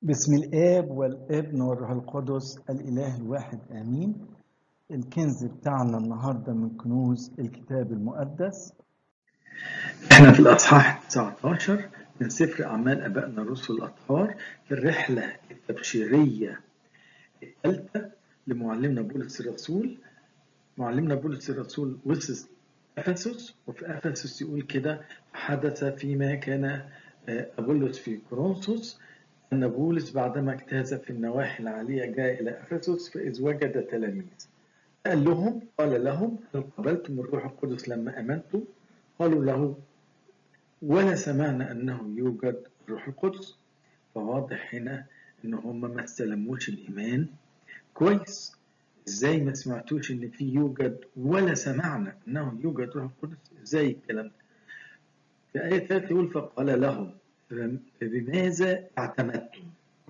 بسم الآب والابن والروح القدس الإله الواحد آمين الكنز بتاعنا النهاردة من كنوز الكتاب المقدس احنا في الاصحاح 19 من سفر اعمال ابائنا الرسل الاطهار في الرحله التبشيريه الثالثه لمعلمنا بولس الرسول معلمنا بولس الرسول وصل افسس وفي افسس يقول كده حدث فيما كان ابولس في كورنثوس ان بولس بعدما اجتاز في النواحي العاليه جاء الى افسس فاذ وجد تلاميذ قال لهم قال لهم هل قبلتم الروح القدس لما امنتم قالوا له ولا سمعنا انه يوجد الروح القدس فواضح هنا ان هم ما استلموش الايمان كويس ازاي ما سمعتوش ان في يوجد ولا سمعنا انه يوجد روح القدس ازاي الكلام ده في آية 3 يقول فقال لهم فبماذا اعتمدتم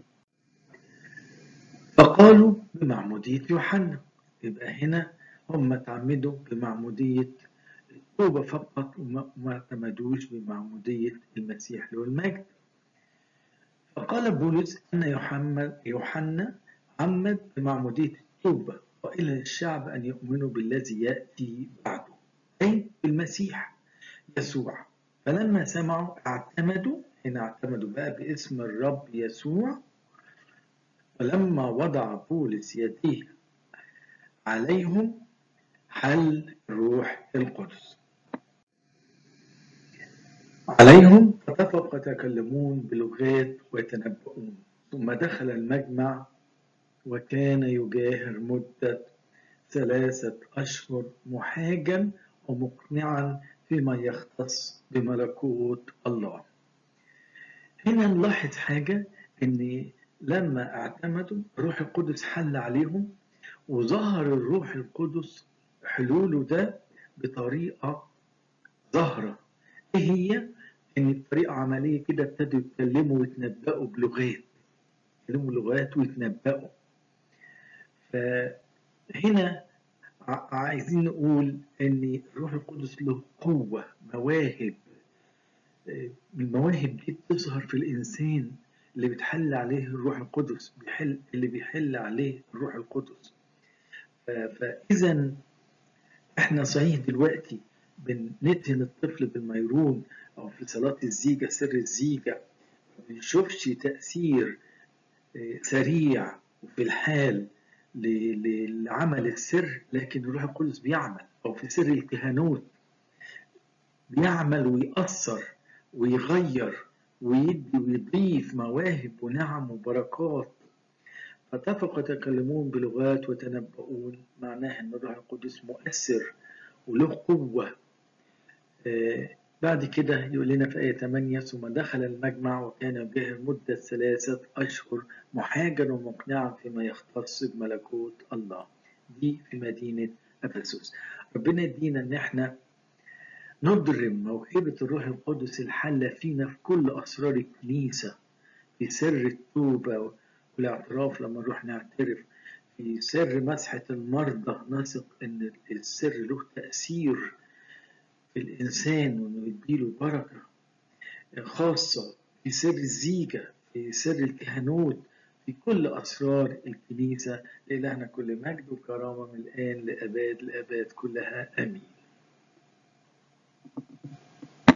فقالوا بمعمودية يوحنا يبقى هنا هم تعمدوا بمعمودية التوبة فقط وما اعتمدوش بمعمودية المسيح له المجد فقال بولس أن يوحنا يوحنا عمد بمعمودية التوبة وإلى الشعب أن يؤمنوا بالذي يأتي بعده أي بالمسيح يسوع فلما سمعوا اعتمدوا هنا اعتمدوا بقى باسم الرب يسوع فلما وضع بولس يديه عليهم حل روح القدس عليهم فتفق يتكلمون بلغات ويتنبؤون ثم دخل المجمع وكان يجاهر مدة ثلاثة أشهر محاجا ومقنعا فيما يختص بملكوت الله هنا نلاحظ حاجة إن لما اعتمدوا الروح القدس حل عليهم وظهر الروح القدس حلوله ده بطريقة ظاهرة إيه هي؟ إن بطريقة عملية كده ابتدوا يتكلموا ويتنبأوا بلغات يتكلموا لغات ويتنبأوا فهنا عايزين نقول إن الروح القدس له قوة مواهب المواهب دي بتظهر في الإنسان اللي بتحل عليه الروح القدس بيحل اللي بيحل عليه الروح القدس فإذا احنا صحيح دلوقتي بندهن الطفل بالميرون او في صلاة الزيجة سر الزيجة ما بنشوفش تأثير سريع وفي الحال لعمل السر لكن الروح القدس بيعمل او في سر الكهنوت بيعمل ويأثر ويغير ويدي ويضيف مواهب ونعم وبركات فاتفق يتكلمون بلغات ويتنبؤون معناها ان الروح القدس مؤثر وله قوة آه بعد كده يقول لنا في آية 8 ثم دخل المجمع وكان يجاهر مدة ثلاثة أشهر محاجا ومقنعا فيما يختص بملكوت الله دي في مدينة أفسس ربنا يدينا إن احنا ندرم موهبة الروح القدس الحلة فينا في كل أسرار الكنيسة في سر التوبة والاعتراف لما نروح نعترف في سر مسحة المرضى نثق إن السر له تأثير في الإنسان وإنه يديله بركة خاصة في سر الزيجة في سر الكهنوت في كل أسرار الكنيسة لإلهنا كل مجد وكرامة من الآن لأباد لأباد كلها آمين